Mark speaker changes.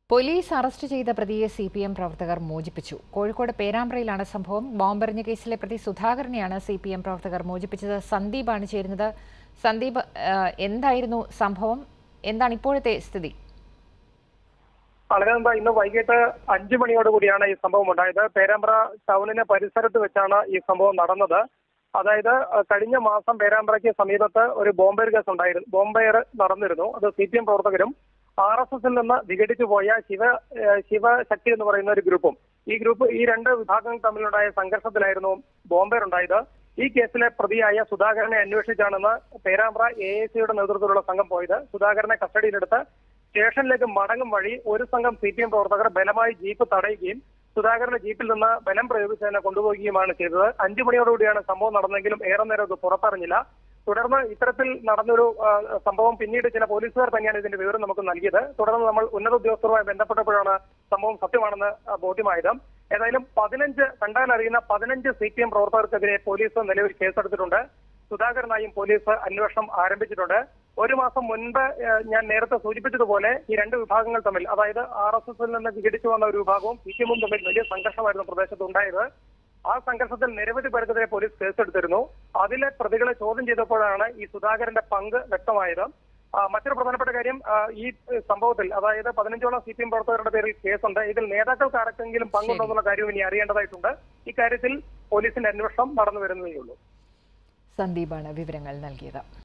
Speaker 1: police arrest ചെയ്ത പ്രതിയെ C P M പ്രവർത്തകർ മോചിപ്പിച്ചു കോഴിക്കോട് പേരാമ്പ്രയിലാണ് സംഭവം ബോംബെറിഞ്ഞ കേസിലെ പ്രതി സുധാകരനെയാണ് സി പി എം പ്രവർത്തകർ മോചിപ്പിച്ചത് സന്ദീപാണ് ചേരുന്നത് സന്ദീപ് ആ, എന്തായിരുന്നു സംഭവം എന്താണ് ഇപ്പോഴത്തെ സ്ഥിതി
Speaker 2: അളകനന്ദ ഇന്ന് വൈകിട്ട് അഞ്ചു മണിയോട് കൂടിയാണ് ഈ സംഭവം ഉണ്ടായത് പേരാമ്പ്ര ടൗണിന് പരിസരത്ത് വെച്ചാണ് ഈ സംഭവം നടന്നത് അതായത് അഹ് കഴിഞ്ഞ മാസം പേരാമ്പ്രയ്ക്ക് സമീപത്ത് ഒരു ബോംബേർ കേസ് ഉണ്ടായിരുന്നു ബോംബേർ നടന്നിരുന്നു അത് സി പി എം പ്രവർത്തകരും ആർ എസ് എസിൽ നിന്ന് വിഘടിച്ചു പോയ ശിവ ഏഹ് ശിവശക്തി എന്ന് പറയുന്ന ഒരു ഗ്രൂപ്പും ഈ ഗ്രൂപ്പ് ഈ രണ്ട് വിഭാഗങ്ങൾ തമ്മിലുണ്ടായ സംഘർഷത്തിലായിരുന്നു ബോംബേർ ഉണ്ടായത് ഈ കേസിലെ പ്രതിയായ സുധാകരനെ അന്വേഷിച്ചാണെന്ന് പേരാമ്പ്ര എ എ സിയുടെ നേതൃത്വത്തിലുള്ള സംഘം പോയത് സുധാകരനെ കസ്റ്റഡിയിലെടുത്ത് സ്റ്റേഷനിലേക്ക് മടങ്ങും വഴി ഒരു സംഘം സി പി എം പ്രവർത്തകർ ബലമായി ജീപ്പ് തടയുകയും സുധാകരന്റെ ജീപ്പിൽ നിന്ന് ബലം പ്രയോഗിച്ച് തന്നെ കൊണ്ടുപോവുകയുമാണ് ചെയ്തത് അഞ്ചു മണിയോടുകൂടിയാണ് സംഭവം നടന്നെങ്കിലും ഏറെ നേരം ഇത് പുറത്തറിഞ്ഞില്ല തുടർന്ന് ഇത്തരത്തിൽ നടന്നൊരു ആ, സംഭവം പിന്നീട് ചില പോലീസുകാർ തന്നെയാണ് ഇതിന്റെ വിവരം നമുക്ക് നൽകിയത് തുടർന്ന് നമ്മൾ ഉന്നത ഉദ്യോഗസ്ഥരുമായി ബന്ധപ്പെട്ടപ്പോഴാണ് സംഭവം സത്യമാണെന്ന് ആ, ബോധ്യമായത് ഏതായാലും പതിനഞ്ച് കണ്ടാൽ അറിയുന്ന പതിനഞ്ച് സി പി എം പ്രവർത്തകർക്കെതിരെ പോലീസ് നിലവിൽ കേസെടുത്തിട്ടുണ്ട് സുധാകരനായും പോലീസ് അന്വേഷണം ആരംഭിച്ചിട്ടുണ്ട് ഒരു മാസം മുൻപ് ഏഹ്, ഞാൻ നേരത്തെ സൂചിപ്പിച്ചതുപോലെ ഈ രണ്ട് വിഭാഗങ്ങൾ തമ്മിൽ അതായത് ആർ എസ് എസിൽ നിന്ന് വിഘടിച്ചു വന്ന ഒരു വിഭാഗവും സി പി എമ്മും തമ്മിൽ വലിയ സംഘർഷമായിരുന്നു പ്രദേശത്ത് ഉണ്ടായത് ആ സംഘർഷത്തിൽ നിരവധി പേർക്കെതിരെ പോലീസ് കേസെടുത്തിരുന്നു അതിലെ പ്രതികളെ ചോദ്യം ചെയ്തപ്പോഴാണ് ഈ സുധാകരന്റെ പങ്ക് വ്യക്തമായത് ആ, മറ്റൊരു പ്രധാനപ്പെട്ട കാര്യം ആ, ഈ ഏഹ്, സംഭവത്തിൽ അതായത് പതിനഞ്ചോളം സി പി എം പ്രവർത്തകരുടെ പേരിൽ കേസുണ്ട് ഇതിൽ നേതാക്കൾക്ക് ആർക്കെങ്കിലും പങ്കുണ്ടോ എന്നുള്ള കാര്യം ഇനി അറിയേണ്ടതായിട്ടുണ്ട് ഇക്കാര്യത്തിൽ പോലീസിന്റെ അന്വേഷണം നടന്നു വരുന്നതേ ഉള്ളൂ
Speaker 1: സന്ദീപാണ് വിവരങ്ങൾ നൽകിയത്